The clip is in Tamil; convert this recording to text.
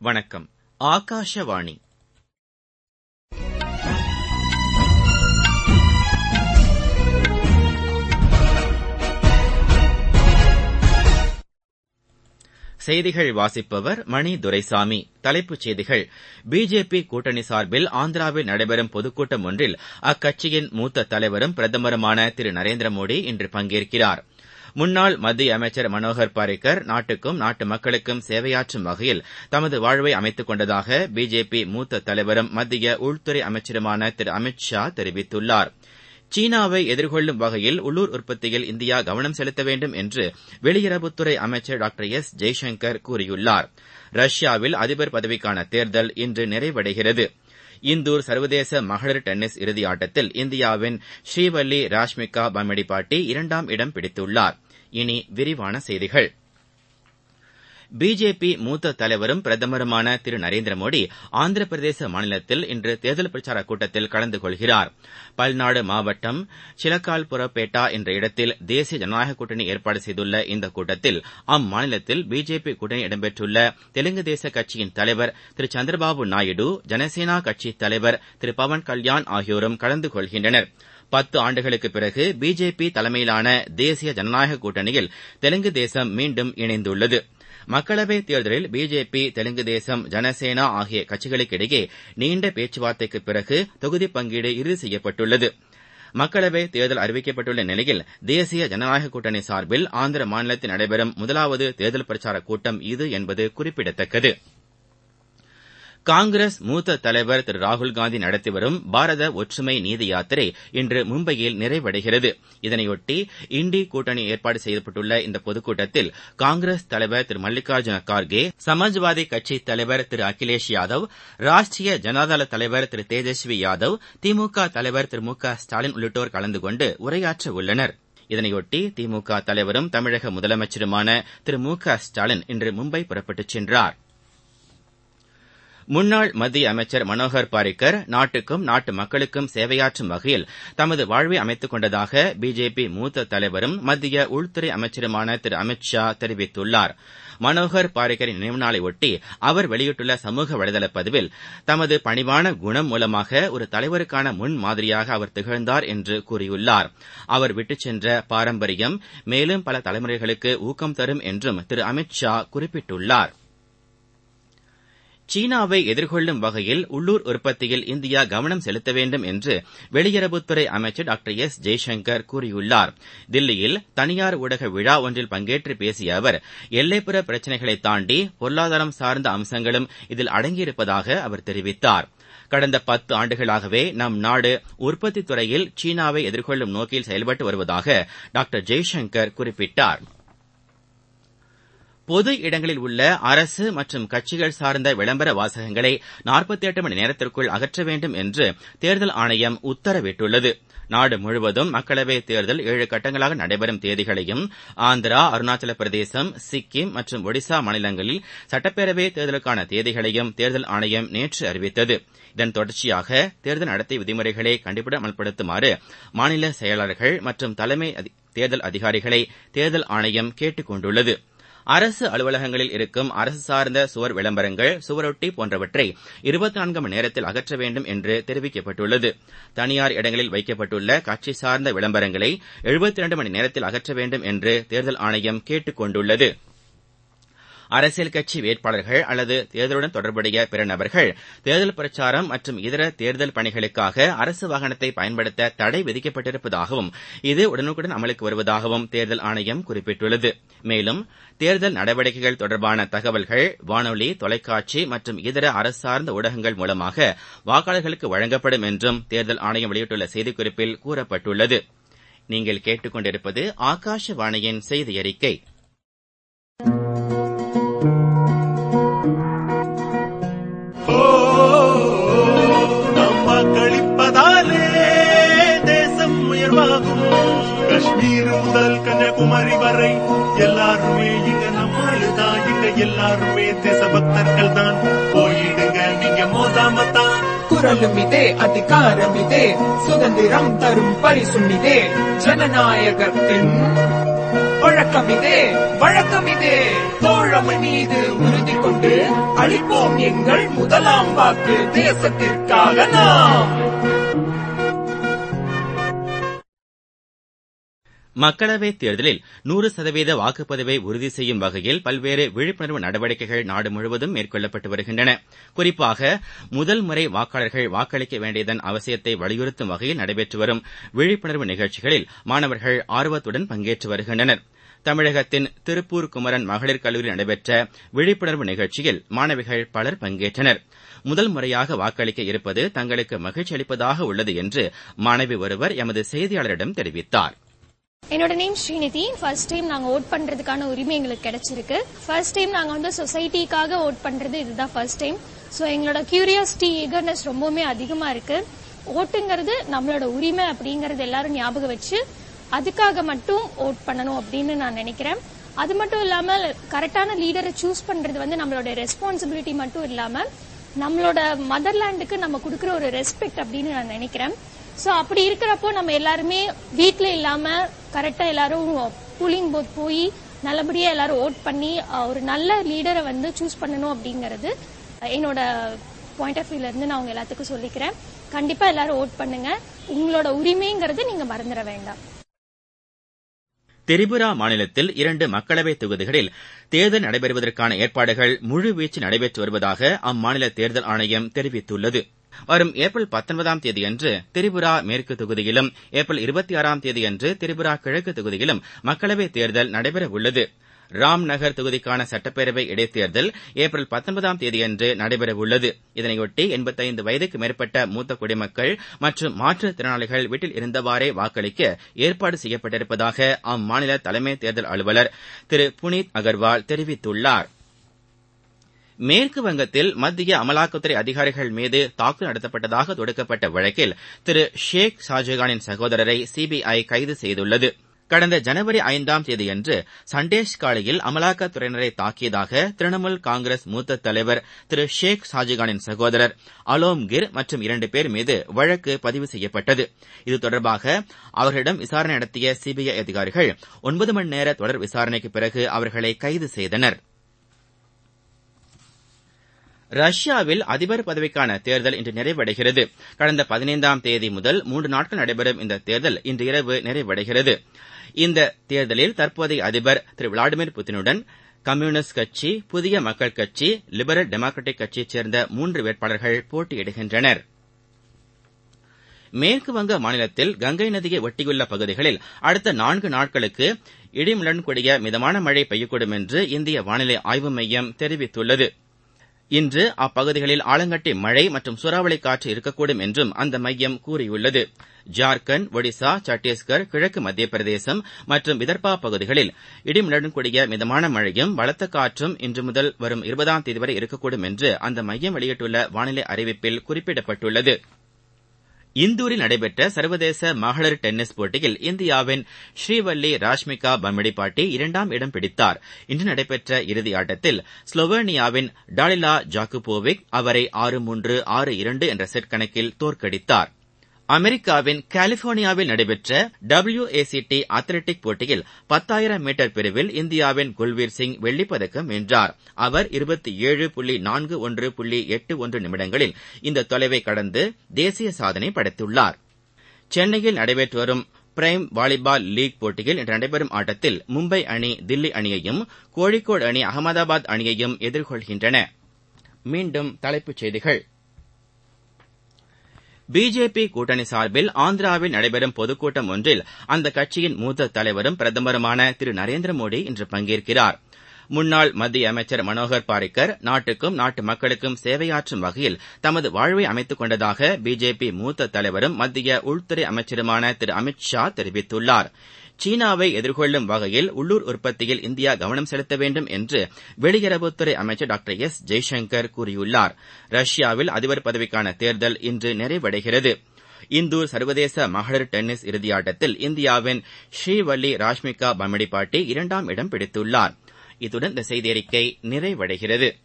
வணக்கம் ஆகாஷவாணி செய்திகள் வாசிப்பவர் மணி துரைசாமி தலைப்புச் செய்திகள் பிஜேபி கூட்டணி சார்பில் ஆந்திராவில் நடைபெறும் பொதுக்கூட்டம் ஒன்றில் அக்கட்சியின் மூத்த தலைவரும் பிரதமருமான திரு நரேந்திர மோடி இன்று பங்கேற்கிறார் முன்னாள் மத்திய அமைச்சர் மனோகர் பாரிக்கர் நாட்டுக்கும் நாட்டு மக்களுக்கும் சேவையாற்றும் வகையில் தமது வாழ்வை அமைத்துக் கொண்டதாக பிஜேபி மூத்த தலைவரும் மத்திய உள்துறை அமைச்சருமான திரு அமித் ஷா தெரிவித்துள்ளார் சீனாவை எதிர்கொள்ளும் வகையில் உள்ளூர் உற்பத்தியில் இந்தியா கவனம் செலுத்த வேண்டும் என்று வெளியுறவுத்துறை அமைச்சர் டாக்டர் எஸ் ஜெய்சங்கர் கூறியுள்ளார் ரஷ்யாவில் அதிபர் பதவிக்கான தேர்தல் இன்று நிறைவடைகிறது இந்தூர் சர்வதேச மகளிர் டென்னிஸ் இறுதி ஆட்டத்தில் இந்தியாவின் ஸ்ரீவல்லி ராஷ்மிகா பம்மெடிப்பாட்டி இரண்டாம் இடம் பிடித்துள்ளார் இனி விரிவான செய்திகள் பிஜேபி மூத்த தலைவரும் பிரதமருமான திரு நரேந்திர மோடி ஆந்திர பிரதேச மாநிலத்தில் இன்று தேர்தல் பிரச்சாரக் கூட்டத்தில் கலந்து கொள்கிறார் பல்நாடு மாவட்டம் சிலக்கால்புரப்பேட்டா என்ற இடத்தில் தேசிய ஜனநாயக கூட்டணி ஏற்பாடு செய்துள்ள இந்த கூட்டத்தில் அம்மாநிலத்தில் பிஜேபி கூட்டணி இடம்பெற்றுள்ள தெலுங்கு தேச கட்சியின் தலைவர் திரு சந்திரபாபு நாயுடு ஜனசேனா கட்சி தலைவர் திரு பவன் கல்யாண் ஆகியோரும் கலந்து கொள்கின்றனர் பத்து ஆண்டுகளுக்கு பிறகு பிஜேபி தலைமையிலான தேசிய ஜனநாயக கூட்டணியில் தெலுங்கு தேசம் மீண்டும் இணைந்துள்ளது மக்களவைத் தேர்தலில் பிஜேபி தெலுங்கு தேசம் ஜனசேனா ஆகிய கட்சிகளுக்கிடையே நீண்ட பேச்சுவார்த்தைக்கு பிறகு தொகுதி பங்கீடு இறுதி செய்யப்பட்டுள்ளது மக்களவைத் தேர்தல் அறிவிக்கப்பட்டுள்ள நிலையில் தேசிய ஜனநாயக கூட்டணி சார்பில் ஆந்திர மாநிலத்தில் நடைபெறும் முதலாவது தேர்தல் பிரச்சாரக் கூட்டம் இது என்பது குறிப்பிடத்தக்கது காங்கிரஸ் மூத்த தலைவர் திரு ராகுல்காந்தி நடத்தி வரும் பாரத ஒற்றுமை நீதி யாத்திரை இன்று மும்பையில் நிறைவடைகிறது இதனையொட்டி இண்டி கூட்டணி ஏற்பாடு செய்யப்பட்டுள்ள இந்த பொதுக்கூட்டத்தில் காங்கிரஸ் தலைவர் திரு மல்லிகார்ஜுன கார்கே சமாஜ்வாதி கட்சி தலைவர் திரு அகிலேஷ் யாதவ் ராஷ்டிரிய ஜனதாதள தலைவர் திரு தேஜஸ்வி யாதவ் திமுக தலைவர் திரு மு க ஸ்டாலின் உள்ளிட்டோர் கலந்து கொண்டு உரையாற்ற உள்ளனர் இதனையொட்டி திமுக தலைவரும் தமிழக முதலமைச்சருமான திரு மு க ஸ்டாலின் இன்று மும்பை புறப்பட்டுச் சென்றார் முன்னாள் மத்திய அமைச்சர் மனோகர் பாரிக்கர் நாட்டுக்கும் நாட்டு மக்களுக்கும் சேவையாற்றும் வகையில் தமது வாழ்வை அமைத்துக் கொண்டதாக பிஜேபி மூத்த தலைவரும் மத்திய உள்துறை அமைச்சருமான திரு அமித் ஷா தெரிவித்துள்ளார் மனோகர் பாரிக்கரின் நினைவு நாளை ஒட்டி அவர் வெளியிட்டுள்ள சமூக வலைதள பதிவில் தமது பணிவான குணம் மூலமாக ஒரு தலைவருக்கான முன் மாதிரியாக அவர் திகழ்ந்தார் என்று கூறியுள்ளார் அவர் விட்டுச் சென்ற பாரம்பரியம் மேலும் பல தலைமுறைகளுக்கு ஊக்கம் தரும் என்றும் திரு அமித் ஷா குறிப்பிட்டுள்ளார் சீனாவை எதிர்கொள்ளும் வகையில் உள்ளூர் உற்பத்தியில் இந்தியா கவனம் செலுத்த வேண்டும் என்று வெளியுறவுத்துறை அமைச்சர் டாக்டர் எஸ் ஜெய்சங்கர் கூறியுள்ளார் தில்லியில் தனியார் ஊடக விழா ஒன்றில் பங்கேற்று பேசிய அவர் எல்லைப்புற பிரச்சினைகளை தாண்டி பொருளாதாரம் சார்ந்த அம்சங்களும் இதில் அடங்கியிருப்பதாக அவர் தெரிவித்தார் கடந்த பத்து ஆண்டுகளாகவே நம் நாடு உற்பத்தி துறையில் சீனாவை எதிர்கொள்ளும் நோக்கில் செயல்பட்டு வருவதாக டாக்டர் ஜெய்சங்கர் குறிப்பிட்டார் பொது இடங்களில் உள்ள அரசு மற்றும் கட்சிகள் சார்ந்த விளம்பர வாசகங்களை நாற்பத்தி எட்டு மணி நேரத்திற்குள் அகற்ற வேண்டும் என்று தேர்தல் ஆணையம் உத்தரவிட்டுள்ளது நாடு முழுவதும் மக்களவைத் தேர்தல் ஏழு கட்டங்களாக நடைபெறும் தேதிகளையும் ஆந்திரா அருணாச்சல பிரதேசம் சிக்கிம் மற்றும் ஒடிசா மாநிலங்களில் சட்டப்பேரவை தேர்தலுக்கான தேதிகளையும் தேர்தல் ஆணையம் நேற்று அறிவித்தது இதன் தொடர்ச்சியாக தேர்தல் நடத்தை விதிமுறைகளை கண்டிப்புடன் அமல்படுத்துமாறு மாநில செயலாளர்கள் மற்றும் தலைமை தேர்தல் அதிகாரிகளை தேர்தல் ஆணையம் கேட்டுக் கொண்டுள்ளது அரசு அலுவலகங்களில் இருக்கும் அரசு சார்ந்த சுவர் விளம்பரங்கள் சுவரொட்டி போன்றவற்றை இருபத்தி நான்கு மணி நேரத்தில் அகற்ற வேண்டும் என்று தெரிவிக்கப்பட்டுள்ளது தனியார் இடங்களில் வைக்கப்பட்டுள்ள கட்சி சார்ந்த விளம்பரங்களை எழுபத்தி இரண்டு மணி நேரத்தில் அகற்ற வேண்டும் என்று தேர்தல் ஆணையம் கேட்டுக் கொண்டுள்ளது அரசியல் கட்சி வேட்பாளர்கள் அல்லது தேர்தலுடன் தொடர்புடைய பிற நபர்கள் தேர்தல் பிரச்சாரம் மற்றும் இதர தேர்தல் பணிகளுக்காக அரசு வாகனத்தை பயன்படுத்த தடை விதிக்கப்பட்டிருப்பதாகவும் இது உடனுக்குடன் அமலுக்கு வருவதாகவும் தேர்தல் ஆணையம் குறிப்பிட்டுள்ளது மேலும் தேர்தல் நடவடிக்கைகள் தொடர்பான தகவல்கள் வானொலி தொலைக்காட்சி மற்றும் இதர அரசு சார்ந்த ஊடகங்கள் மூலமாக வாக்காளர்களுக்கு வழங்கப்படும் என்றும் தேர்தல் ஆணையம் வெளியிட்டுள்ள செய்திக்குறிப்பில் கூறப்பட்டுள்ளது நீங்கள் கேட்டுக்கொண்டிருப்பது ஆகாஷவாணியின் செய்தி அறிக்கை வாக்களிப்பதாலே தேசம் உயர்வாகும் காஷ்மீர் முதல் கன்னியாகுமரி வரை எல்லாருமே இங்க நம்மளுதான் இங்க எல்லாருமே தேசபக்தர்கள் தான் போயிடுங்க நீங்க மோதாம தான் குரலும் இதே அதிகாரம் இதே சுதந்திரம் தரும் பரிசும் இதே ஜனநாயகத்தின் வழக்கம் இதே வழக்கம் இதே தோழமை மீது உறுதி கொண்டு அளிப்போம் எங்கள் முதலாம் வாக்கு தேசத்திற்காக நாம் மக்களவைத் தேர்தலில் நூறு சதவீத வாக்குப்பதிவை உறுதி செய்யும் வகையில் பல்வேறு விழிப்புணர்வு நடவடிக்கைகள் நாடு முழுவதும் மேற்கொள்ளப்பட்டு வருகின்றன குறிப்பாக முதல் முறை வாக்காளர்கள் வாக்களிக்க வேண்டியதன் அவசியத்தை வலியுறுத்தும் வகையில் நடைபெற்று வரும் விழிப்புணர்வு நிகழ்ச்சிகளில் மாணவர்கள் ஆர்வத்துடன் பங்கேற்று வருகின்றனர் தமிழகத்தின் திருப்பூர் குமரன் மகளிர் கல்லூரியில் நடைபெற்ற விழிப்புணர்வு நிகழ்ச்சியில் மாணவிகள் பலர் பங்கேற்றனர் முதல் முறையாக வாக்களிக்க இருப்பது தங்களுக்கு மகிழ்ச்சி அளிப்பதாக உள்ளது என்று மாணவி ஒருவர் எமது செய்தியாளரிடம் தெரிவித்தார் என்னோட நேம் ஸ்ரீநிதி ஃபர்ஸ்ட் டைம் நாங்க ஓட் பண்றதுக்கான உரிமை எங்களுக்கு கிடைச்சிருக்கு ஃபர்ஸ்ட் டைம் நாங்க வந்து சொசைட்டிக்காக ஓட் பண்றது இதுதான் ஃபர்ஸ்ட் டைம் ஸோ எங்களோட கியூரியாசிட்டி ஈகர்னஸ் ரொம்பவுமே அதிகமா இருக்கு ஓட்டுங்கிறது நம்மளோட உரிமை அப்படிங்கறது எல்லாரும் ஞாபகம் வச்சு அதுக்காக மட்டும் ஓட் பண்ணணும் அப்படின்னு நான் நினைக்கிறேன் அது மட்டும் இல்லாம கரெக்டான லீடரை சூஸ் பண்றது வந்து நம்மளோட ரெஸ்பான்சிபிலிட்டி மட்டும் இல்லாம நம்மளோட மதர்லேண்டுக்கு நம்ம கொடுக்குற ஒரு ரெஸ்பெக்ட் அப்படின்னு நான் நினைக்கிறேன் சோ அப்படி இருக்கிறப்போ நம்ம எல்லாருமே வீட்ல இல்லாம கரெக்டா எல்லாரும் பூலிங் போத் போய் நல்லபடியா எல்லாரும் ஓட் பண்ணி அஹ், ஒரு நல்ல லீடரை வந்து சூஸ் பண்ணணும் அப்படிங்கறது என்னோட பாயிண்ட் ஆஃப் வியூல இருந்து நான் உங்க எல்லாத்துக்கும் சொல்லிக்கிறேன் கண்டிப்பா எல்லாரும் ஓட் பண்ணுங்க உங்களோட உரிமைங்கிறது நீங்க மறந்துட வேண்டாம் திரிபுரா மாநிலத்தில் இரண்டு மக்களவைத் தொகுதிகளில் தேர்தல் நடைபெறுவதற்கான ஏற்பாடுகள் முழுவீச்சு நடைபெற்று வருவதாக அம்மாநில தேர்தல் ஆணையம் தெரிவித்துள்ளது வரும் ஏப்ரல் பத்தொன்பதாம் தேதியன்று திரிபுரா மேற்கு தொகுதியிலும் ஏப்ரல் இருபத்தி ஆறாம் தேதியன்று திரிபுரா கிழக்கு தொகுதியிலும் மக்களவைத் தேர்தல் நடைபெறவுள்ளது ராம்நகர் தொகுதிக்கான சட்டப்பேரவை இடைத்தேர்தல் ஏப்ரல் பத்தொன்பதாம் தேதியன்று நடைபெறவுள்ளது இதனையொட்டி எண்பத்தைந்து வயதுக்கு மேற்பட்ட மூத்த குடிமக்கள் மற்றும் மாற்றுத்திறனாளிகள் வீட்டில் இருந்தவாறே வாக்களிக்க ஏற்பாடு செய்யப்பட்டிருப்பதாக அம்மாநில தலைமை தேர்தல் அலுவலர் திரு புனீத் அகர்வால் தெரிவித்துள்ளார் மேற்கு வங்கத்தில் மத்திய அமலாக்கத்துறை அதிகாரிகள் மீது தாக்குதல் நடத்தப்பட்டதாக தொடுக்கப்பட்ட வழக்கில் திரு ஷேக் ஷாஜகானின் சகோதரரை சிபிஐ கைது செய்துள்ளது கடந்த ஜனவரி ஐந்தாம் தேதியன்று சண்டேஷ் காலையில் அமலாக்கத்துறையினரை தாக்கியதாக திரிணாமுல் காங்கிரஸ் மூத்த தலைவர் திரு ஷேக் ஷாஜகானின் சகோதரர் அலோம்கிர் மற்றும் இரண்டு பேர் மீது வழக்கு பதிவு செய்யப்பட்டது இது தொடர்பாக அவர்களிடம் விசாரணை நடத்திய சிபிஐ அதிகாரிகள் ஒன்பது மணி நேர தொடர் விசாரணைக்கு பிறகு அவர்களை கைது செய்தனர் ரஷ்யாவில் அதிபர் பதவிக்கான தேர்தல் இன்று நிறைவடைகிறது கடந்த பதினைந்தாம் தேதி முதல் மூன்று நாட்கள் நடைபெறும் இந்த தேர்தல் இன்று இரவு நிறைவடைகிறது இந்த தேர்தலில் தற்போதைய அதிபர் திரு விளாடிமிர் புதினுடன் கம்யூனிஸ்ட் கட்சி புதிய மக்கள் கட்சி லிபரல் டெமோக்ராட்டிக் கட்சியைச் சேர்ந்த மூன்று வேட்பாளர்கள் போட்டியிடுகின்றனர் மேற்குவங்க மாநிலத்தில் கங்கை நதியை ஒட்டியுள்ள பகுதிகளில் அடுத்த நான்கு நாட்களுக்கு இடிமுடன் கூடிய மிதமான மழை பெய்யக்கூடும் என்று இந்திய வானிலை ஆய்வு மையம் தெரிவித்துள்ளது இன்று அப்பகுதிகளில் ஆலங்கட்டி மழை மற்றும் சூறாவளி காற்று இருக்கக்கூடும் என்றும் அந்த மையம் கூறியுள்ளது ஜார்க்கண்ட் ஒடிசா சத்தீஸ்கர் கிழக்கு மத்திய பிரதேசம் மற்றும் விதர்பா பகுதிகளில் இடிமுடன் கூடிய மிதமான மழையும் பலத்த காற்றும் இன்று முதல் வரும் இருபதாம் தேதி வரை இருக்கக்கூடும் என்று அந்த மையம் வெளியிட்டுள்ள வானிலை அறிவிப்பில் குறிப்பிடப்பட்டுள்ளது இந்தூரில் நடைபெற்ற சர்வதேச மகளிர் டென்னிஸ் போட்டியில் இந்தியாவின் ஸ்ரீவல்லி ராஷ்மிகா பம்மிடிப்பாட்டி இரண்டாம் இடம் பிடித்தார் இன்று நடைபெற்ற இறுதி ஆட்டத்தில் ஸ்லோவேனியாவின் டாலிலா ஜாக்குபோவிக் அவரை ஆறு மூன்று ஆறு இரண்டு என்ற செட் கணக்கில் தோற்கடித்தார் அமெரிக்காவின் கலிபோர்னியாவில் நடைபெற்ற டபிள்யூஏசிடி அத்லெட்டிக் போட்டியில் பத்தாயிரம் மீட்டர் பிரிவில் இந்தியாவின் குல்வீர் சிங் வெள்ளிப்பதக்கம் வென்றார் அவர் இருபத்தி ஏழு புள்ளி நான்கு ஒன்று புள்ளி எட்டு ஒன்று நிமிடங்களில் இந்த தொலைவை கடந்து தேசிய சாதனை படைத்துள்ளார் சென்னையில் நடைபெற்று வரும் பிரைம் வாலிபால் லீக் போட்டியில் இன்று நடைபெறும் ஆட்டத்தில் மும்பை அணி தில்லி அணியையும் கோழிக்கோடு அணி அகமதாபாத் அணியையும் எதிர்கொள்கின்றன மீண்டும் தலைப்புச் செய்திகள் பிஜேபி கூட்டணி சார்பில் ஆந்திராவில் நடைபெறும் பொதுக்கூட்டம் ஒன்றில் அந்த கட்சியின் மூத்த தலைவரும் பிரதமருமான திரு நரேந்திர மோடி இன்று பங்கேற்கிறார் முன்னாள் மத்திய அமைச்சர் மனோகர் பாரிக்கர் நாட்டுக்கும் நாட்டு மக்களுக்கும் சேவையாற்றும் வகையில் தமது வாழ்வை அமைத்துக் கொண்டதாக பிஜேபி மூத்த தலைவரும் மத்திய உள்துறை அமைச்சருமான திரு அமித் ஷா தெரிவித்துள்ளார் சீனாவை எதிர்கொள்ளும் வகையில் உள்ளூர் உற்பத்தியில் இந்தியா கவனம் செலுத்த வேண்டும் என்று வெளியுறவுத்துறை அமைச்சர் டாக்டர் எஸ் ஜெய்சங்கர் கூறியுள்ளார் ரஷ்யாவில் அதிபர் பதவிக்கான தேர்தல் இன்று நிறைவடைகிறது இந்தூர் சர்வதேச மகளிர் டென்னிஸ் இறுதியாட்டத்தில் இந்தியாவின் ஸ்ரீவல்லி ராஷ்மிகா பம்மிடிப்பாட்டி இரண்டாம் இடம் பிடித்துள்ளார் இத்துடன் இந்த செய்தியறிக்கை நிறைவடைகிறது